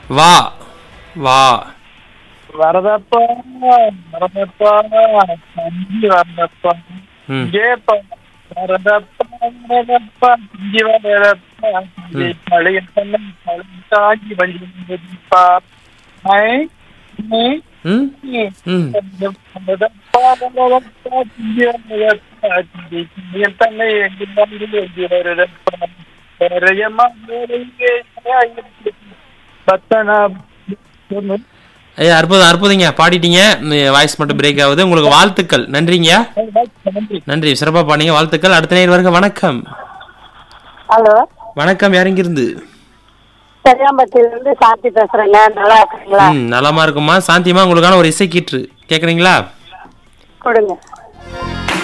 வா வா வரதப்பா வரதப்பா தஞ்சி வரதப்பா ம் ஜேப்பா வரதப்பா வரதப்பா தஞ்சி வரதப்பா மழைய பண்ண மழை தாங்கி வஞ்சிப்பா ஐ நீ ம் ம் வரதப்பா வரதப்பா தஞ்சி வரதப்பா தஞ்சி தன்னை எங்கு வந்து வரதப்பா வேறையம்மா வேறையே பத்தனா ஐயா அற்புதம் அற்புதங்க பாடிட்டீங்க வாய்ஸ் மட்டும் பிரேக் ஆகுது உங்களுக்கு வாழ்த்துக்கள் நன்றிங்க நன்றி நன்றி சிறப்பா பாடிங்க வாழ்த்துக்கள் அடுத்த நேர் வருக வணக்கம் ஹலோ வணக்கம் யார் இருந்து சரியாம்பட்டியில இருந்து சாந்தி பேசுறேங்க நல்லா இருக்கீங்களா ம் நலமா இருக்குமா சாந்தியமா உங்களுக்கான ஒரு இசை கீற்று கேக்குறீங்களா கொடுங்க